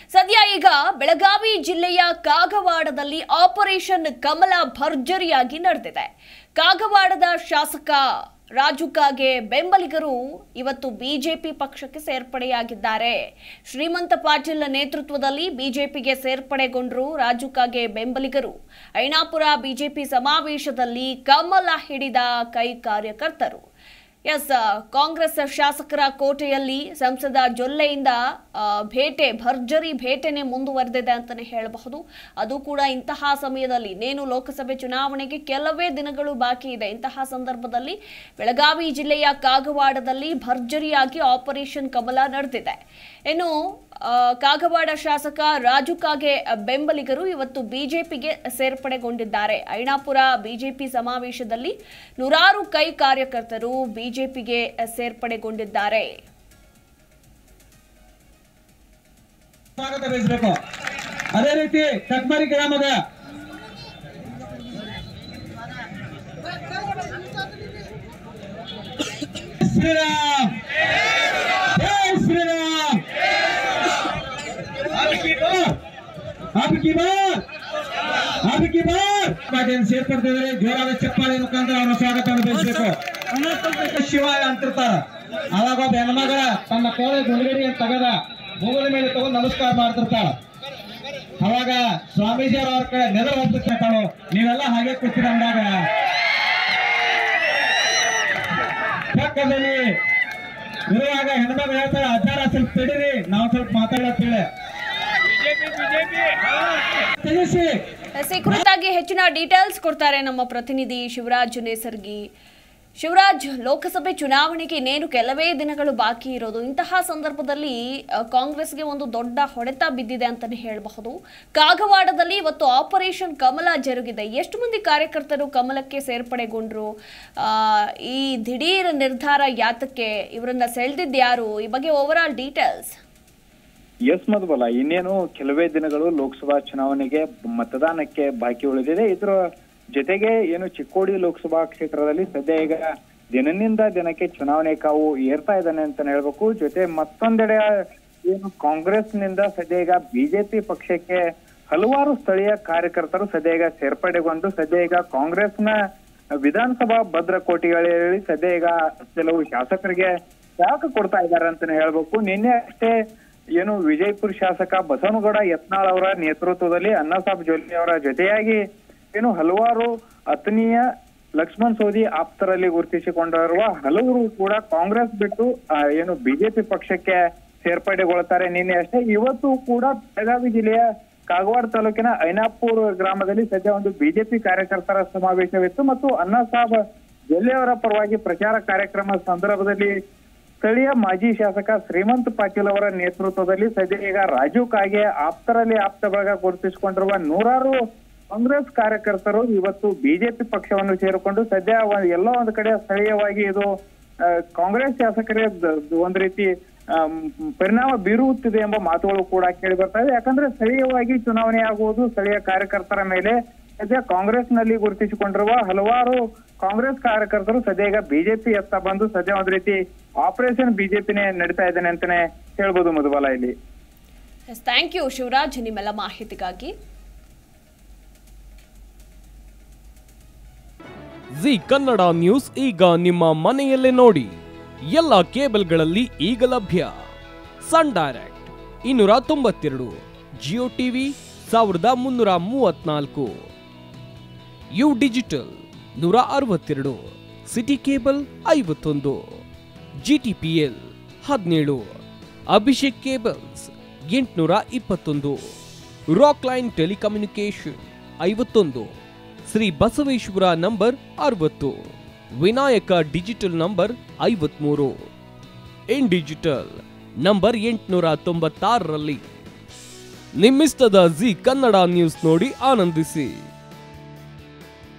ಸದ್ಯ ಈಗ ಬೆಳಗಾವಿ ಜಿಲ್ಲೆಯ ಕಾಗವಾಡದಲ್ಲಿ ಆಪರೇಷನ್ ಕಮಲ ಭರ್ಜರಿಯಾಗಿ ನಡೆದಿದೆ ಕಾಗವಾಡದ ಶಾಸಕ ರಾಜು ಕಾಗೆ ಬೆಂಬಲಿಗರು ಇವತ್ತು ಬಿಜೆಪಿ ಪಕ್ಷಕ್ಕೆ ಸೇರ್ಪಡೆಯಾಗಿದ್ದಾರೆ ಶ್ರೀಮಂತ ಪಾಟೀಲ್ ನೇತೃತ್ವದಲ್ಲಿ ಬಿಜೆಪಿಗೆ ಸೇರ್ಪಡೆಗೊಂಡರು ರಾಜು ಕಾಗೆ ಬೆಂಬಲಿಗರು ಐನಾಪುರ ಬಿಜೆಪಿ ಸಮಾವೇಶದಲ್ಲಿ ಕಮಲ ಹಿಡಿದ ಕೈ ಕಾರ್ಯಕರ್ತರು ಎಸ್ ಕಾಂಗ್ರೆಸ್ ಶಾಸಕರ ಕೋಟೆಯಲ್ಲಿ ಸಂಸದ ಜೊಲ್ಲೆಯಿಂದ ಆ, ಭೇಟೆ ಭರ್ಜರಿ ಭೇಟೆನೆ ಮುಂದುವರೆದಿದೆ ಅಂತಾನೆ ಹೇಳಬಹುದು ಅದು ಕೂಡ ಇಂತಹ ಸಮಯದಲ್ಲಿ ಇನ್ನೇನು ಲೋಕಸಭೆ ಚುನಾವಣೆಗೆ ಕೆಲವೇ ದಿನಗಳು ಬಾಕಿ ಇದೆ ಇಂತಹ ಸಂದರ್ಭದಲ್ಲಿ ಬೆಳಗಾವಿ ಜಿಲ್ಲೆಯ ಕಾಗವಾಡದಲ್ಲಿ ಭರ್ಜರಿಯಾಗಿ ಆಪರೇಷನ್ ಕಮಲ ನಡೆದಿದೆ ಇನ್ನು ಆ, ಕಾಗವಾಡ ಶಾಸಕ ರಾಜು ಕಾಗೆ ಬೆಂಬಲಿಗರು ಇವತ್ತು ಬಿಜೆಪಿಗೆ ಸೇರ್ಪಡೆಗೊಂಡಿದ್ದಾರೆ ಐನಾಪುರ ಬಿಜೆಪಿ ಸಮಾವೇಶದಲ್ಲಿ ನೂರಾರು ಕೈ ಕಾರ್ಯಕರ್ತರು ಬಿಜೆಪಿಗೆ ಸೇರ್ಪಡೆಗೊಂಡಿದ್ದಾರೆ ಸ್ವಾಗತ ಬಯಸಬೇಕು ಅದೇ ರೀತಿ ಕಟ್ಮರಿ ಗ್ರಾಮದ ಶ್ರೀರಾಮ್ ಜೈ ಶ್ರೀರಾಮ್ आपकी बार आपकी बार आपकी बार ಪಾಟೀಲ್ ಸೇರ್ಪಡ್ತಿದ್ದಾರೆ ಜೋರಾದ ಚಪ್ಪಾಳೆ ಮುಖಾಂತರ ಅವರ ಸ್ವಾಗತವನ್ನು ಬಯಸಬೇಕು ಶಿವಾಯ ಅಂತಿರ್ತಾರ ಅವಾಗ ಒಬ್ಬ ಹೆಣ್ಮಗಳ ತನ್ನ ಕೋಳೆ ಗುಂಡ್ಗಡಿ ಅಂತ ತಗದ ಮುಗುಲ ಮೇಲೆ ತಗೊಂಡು ನಮಸ್ಕಾರ ಮಾಡ್ತಿರ್ತಾಳ ಅವಾಗ ಸ್ವಾಮೀಜಿ ಅವ್ರ ಕಡೆ ನೆದರ್ ಹೋಗ್ತಿರ್ತಾಳು ನೀವೆಲ್ಲ ಹಾಗೆ ಕೂತಿರಂದಾಗ ಪಕ್ಕದಲ್ಲಿ ಇರುವಾಗ ಹೆಣ್ಮಗಳು ಹೇಳ್ತಾಳೆ ಅಜ್ಜಾರ ಸ್ವಲ್ಪ ತಡೀರಿ ನಾವು ಸ್ವಲ್ಪ ಮಾತಾಡತ್ತೇಳಿ ತಿಳಿಸಿ ಎಸ್, ಈ ಕುರಿತಾಗಿ ಹೆಚ್ಚಿನ ಡೀಟೇಲ್ಸ್ ಕೊಡ್ತಾರೆ ನಮ್ಮ ಪ್ರತಿನಿಧಿ ಶಿವರಾಜ್ ನೇಸರ್ಗಿ ಶಿವರಾಜ್ ಲೋಕಸಭೆ ಚುನಾವಣೆಗೆ ಇನ್ನೇನು ಕೆಲವೇ ದಿನಗಳು ಬಾಕಿ ಇರೋದು ಇಂತಹ ಸಂದರ್ಭದಲ್ಲಿ ಅ, ಕಾಂಗ್ರೆಸ್ಗೆ ಒಂದು ದೊಡ್ಡ ಹೊಡೆತ ಬಿದ್ದಿದೆ ಅಂತಾನೆ ಹೇಳಬಹುದು ಕಾಗವಾಡದಲ್ಲಿ ಇವತ್ತು ಆಪರೇಷನ್ ಕಮಲ ಜರುಗಿದೆ ಎಷ್ಟು ಮಂದಿ ಕಾರ್ಯಕರ್ತರು ಕಮಲಕ್ಕೆ ಸೇರ್ಪಡೆಗೊಂಡ್ರು ಆ, ಈ ದಿಢೀರ್ ನಿರ್ಧಾರ ಯಾತಕ್ಕೆ ಇವರನ್ನ ಸೆಳೆದಿದ್ದು ಯಾರು ಈ ಬಗ್ಗೆ overall details S Madhubala ಇನ್ನೇನು ಕೆಲವೇ ದಿನಗಳು ಲೋಕಸಭಾ ಚುನಾವಣೆಗೆ ಮತದಾನಕ್ಕೆ ಬಾಕಿ ಉಳಿದಿದೆ ಇದರ ಜೊತೆಗೆ ಏನು ಚಿಕ್ಕೋಡಿ ಲೋಕಸಭಾ ಕ್ಷೇತ್ರದಲ್ಲಿ ಸದ್ಯ ಈಗ ದಿನದಿಂದ ದಿನಕ್ಕೆ ಚುನಾವಣೆ ಕಾವು ಏರ್ತಾ ಇದ್ದಾನೆ ಅಂತ ಹೇಳ್ಬೇಕು ಜೊತೆ ಮತ್ತೊಂದೆಡೆ ಏನು ಕಾಂಗ್ರೆಸ್ನಿಂದ ಸದ್ಯ ಈಗ ಬಿಜೆಪಿ ಪಕ್ಷಕ್ಕೆ ಹಲವಾರು ಸ್ಥಳೀಯ ಕಾರ್ಯಕರ್ತರು ಸದ್ಯ ಈಗ ಸೇರ್ಪಡೆಗೊಂಡು ಸದ್ಯ ಈಗ ಕಾಂಗ್ರೆಸ್ನ ವಿಧಾನಸಭಾ ಭದ್ರಕೋಟೆಗಳಲ್ಲಿ ಸದ್ಯ ಈಗ ಕೆಲವು ಶಾಸಕರಿಗೆ ಶಾಖ ಕೊಡ್ತಾ ಇದ್ದಾರೆ ಅಂತಾನೆ ಹೇಳ್ಬೇಕು ನಿನ್ನೆ ಅಷ್ಟೇ ಏನು ವಿಜಯಪುರ ಶಾಸಕ ಬಸವನಗೌಡ ಯತ್ನಾಳ್ ಅವರ ನೇತೃತ್ವದಲ್ಲಿ ಅನ್ನಸಾಬ್ ಜೊಲ್ಲೆ ಅವರ ಜೊತೆಯಾಗಿ ಏನು ಹಲವಾರು ಅತನೀಯ ಲಕ್ಷ್ಮಣ್ ಸೋದಿ ಆಪ್ತರಲ್ಲಿ ಗುರುತಿಸಿಕೊಂಡಿರುವ ಹಲವರು ಕೂಡ ಕಾಂಗ್ರೆಸ್ ಬಿಟ್ಟು ಆ, ಏನು ಬಿಜೆಪಿ ಪಕ್ಷಕ್ಕೆ ಸೇರ್ಪಡೆಗೊಳ್ತಾರೆ ನಿನ್ನೆ ಅಷ್ಟೇ ಇವತ್ತು ಕೂಡ ಬೆಳಗಾವಿ ಜಿಲ್ಲೆಯ ಕಾಗವಾಡ ತಾಲೂಕಿನ ಐನಾಪುರ ಗ್ರಾಮದಲ್ಲಿ ಸದ್ಯ ಒಂದು ಬಿಜೆಪಿ ಕಾರ್ಯಕರ್ತರ ಸಮಾವೇಶವಿತ್ತು ಮತ್ತು ಅನ್ನಸಾಬ್ ಜೊಲ್ಲೆ ಅವರ ಪರವಾಗಿ ಪ್ರಚಾರ ಕಾರ್ಯಕ್ರಮ ಸಂದರ್ಭದಲ್ಲಿ ಸ್ಥಳೀಯ ಮಾಜಿ ಶಾಸಕ ಶ್ರೀಮಂತ್ ಪಾಟೀಲ್ ಅವರ ನೇತೃತ್ವದಲ್ಲಿ ಸದ್ಯ ಈಗ ರಾಜೀವ್ ಕಾಗೆ ಆಪ್ತರಲ್ಲಿ ಆಪ್ತ ಬಳಗ ಗುರುತಿಸಿಕೊಂಡಿರುವ ನೂರಾರು ಕಾಂಗ್ರೆಸ್ ಕಾರ್ಯಕರ್ತರು ಇವತ್ತು ಬಿಜೆಪಿ ಪಕ್ಷವನ್ನು ಸೇರಿಕೊಂಡು ಸದ್ಯ ಒಂದ್- ಎಲ್ಲೋ ಒಂದು ಕಡೆ ಸ್ಥಳೀಯವಾಗಿ ಇದು ಆ, ಕಾಂಗ್ರೆಸ್ ಶಾಸಕರೇ ದ- ದ- ಒಂದು ರೀತಿ ಆಮ್, ಪರಿಣಾಮ ಬೀರುತ್ತಿದೆ ಎಂಬ ಮಾತುಗಳು ಕೂಡ ಕೇಳಿ ಬರ್ತಾ ಇದೆ ಯಾಕಂದ್ರೆ ಸ್ಥಳೀಯವಾಗಿ ಚುನಾವಣೆ ಆಗುವುದು ಸ್ಥಳೀಯ ಕಾರ್ಯಕರ್ತರ ಮೇಲೆ ಸದ್ಯ ಕಾಂಗ್ರೆಸ್ನಲ್ಲಿ ಗುರುತಿಸಿಕೊಂಡಿರುವ ಹಲವಾರು ಕಾಂಗ್ರೆಸ್ ಕಾರ್ಯಕರ್ತರು ಸದ್ಯ ಈಗ ಬಿಜೆಪಿ ಎತ್ತ ಬಂದು ಸದ್ಯ ಒಂದು ರೀತಿ ಆಪರೇಷನ್ ಬಿಜೆಪಿನೇ ನಡೀತಾ ಇದ್ದಾನೆ ಅಂತಾನೆ ಹೇಳ್ಬೋದು ಮಧುಬಾಲ ಇಲ್ಲಿ ಎಸ್ ಥ್ಯಾಂಕ್ ಯು ಶಿವರಾಜ್ ನಿಮ್ಮೆಲ್ಲ ಮಾಹಿತಿಗಾಗಿ ಜಿ ಕನ್ನಡ ನ್ಯೂಸ್ ಈಗ ನಿಮ್ಮ ಮನೆಯಲ್ಲೇ ನೋಡಿ ಎಲ್ಲ ಕೇಬಲ್ಗಳಲ್ಲಿ ಈಗ ಲಭ್ಯ ಸನ್ ಡೈರೆಕ್ಟ್ ಇನ್ನೂರ ತೊಂಬತ್ತೆರಡು ಜಿಯೋ ಟಿವಿ ಸಾವಿರದ ಮುನ್ನೂರ ಮೂವತ್ನಾಲ್ಕು ಯು ಡಿಜಿಟಲ್ ನೂರ ಅರವತ್ತೆರಡು ಸಿಟಿ ಕೇಬಲ್ ಐವತ್ತೊಂದು ಜಿ ಟಿ ಪಿ ಎಲ್ ಹದಿನೇಳು ಅಭಿಷೇಕ್ ಕೇಬಲ್ಸ್ ಎಂಟುನೂರ ಇಪ್ಪತ್ತೊಂದು ರಾಕ್ ಲೈನ್ ಟೆಲಿಕಮ್ಯುನಿಕೇಶನ್ ಐವತ್ತೊಂದು ಶ್ರೀ ಬಸವೇಶ್ವರ ನಂಬರ್ ಅರವತ್ತು ವಿನಾಯಕ ಡಿಜಿಟಲ್ ನಂಬರ್ ಐವತ್ಮೂರು ಇನ್ ಡಿಜಿಟಲ್ ನಂಬರ್ ಎಂಟುನೂರ ತೊಂಬತ್ತಾರರಲ್ಲಿ ನಿಮ್ಮಿಸ್ತದ ಜಿ ಕನ್ನಡ ನ್ಯೂಸ್ ನೋಡಿ ಆನಂದಿಸಿ